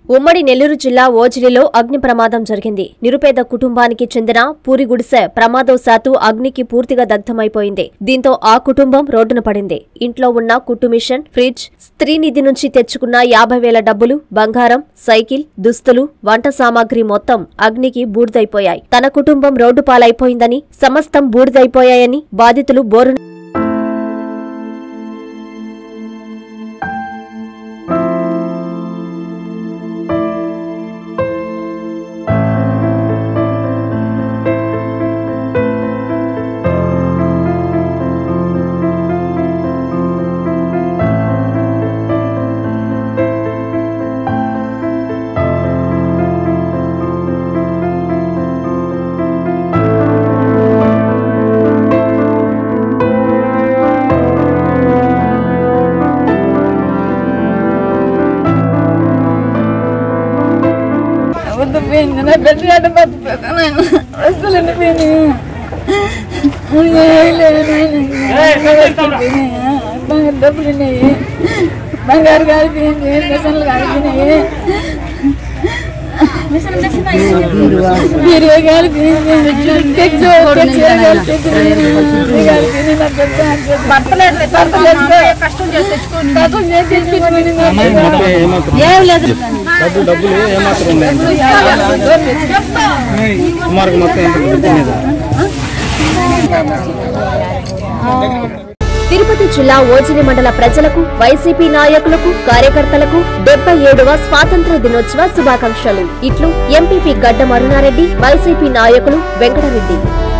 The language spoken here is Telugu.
ఉమ్మడి నెల్లూరు జిల్లా ఓజిలిలో అగ్ని ప్రమాదం జరిగింది నిరుపేద కుటుంబానికి చెందిన పూరి గుడిసె ప్రమాదవశాత్తు అగ్నికి పూర్తిగా దగ్ధమైపోయింది దీంతో ఆ కుటుంబం రోడ్డున పడింది ఇంట్లో ఉన్న కుట్టు మిషన్ ఫ్రిడ్జ్ స్త్రీ నిధి నుంచి తెచ్చుకున్న యాభై వేల డబ్బులు బంగారం సైకిల్ దుస్తులు వంట సామాగ్రి మొత్తం అగ్నికి బూడిదైపోయాయి తన కుటుంబం రోడ్డు పాలైపోయిందని సమస్తం బూడిదైపోయాయని బాధితులు బోరు వద్దు పోయింది నా బిడ్డ గడ్డ బతుకుతాను వస్తులు ఎండిపోయినాయి ఏమీ లేదు నాయన. వస్తువులు పోయినాయి. బంగారు డబ్బులు ఉన్నాయి బంగారు కాలిపోయింది మిషన్లు కాలిపోయినాయి బీరువా కాలిపోయింది తెచ్చు తెచ్చు కాలిపోయింది కాలిపోయింది నా బిడ్డ భర్తలేదు భర్తలేదు కష్టం చేసి తెచ్చుకోండి కష్టం చేసి తెచ్చుకోండి నా బిడ్డ. ఏం లేదు డబ్బులు డబ్బులు ఏమాత్రం ఉన్నాయండి సుమారుగా మొత్తం ఎంత డబ్బు మీద తిరుపతి జిల్లా ఓజిలి మండల ప్రజలకు వైసీపీ నాయకులకు కార్యకర్తలకు డెబ్బై ఏడవ స్వాతంత్ర దినోత్సవ శుభాకాంక్షలు ఇట్లు ఎంపీపీ గడ్డ మరునారెడ్డి వైసీపీ నాయకులు వెంకటరెడ్డి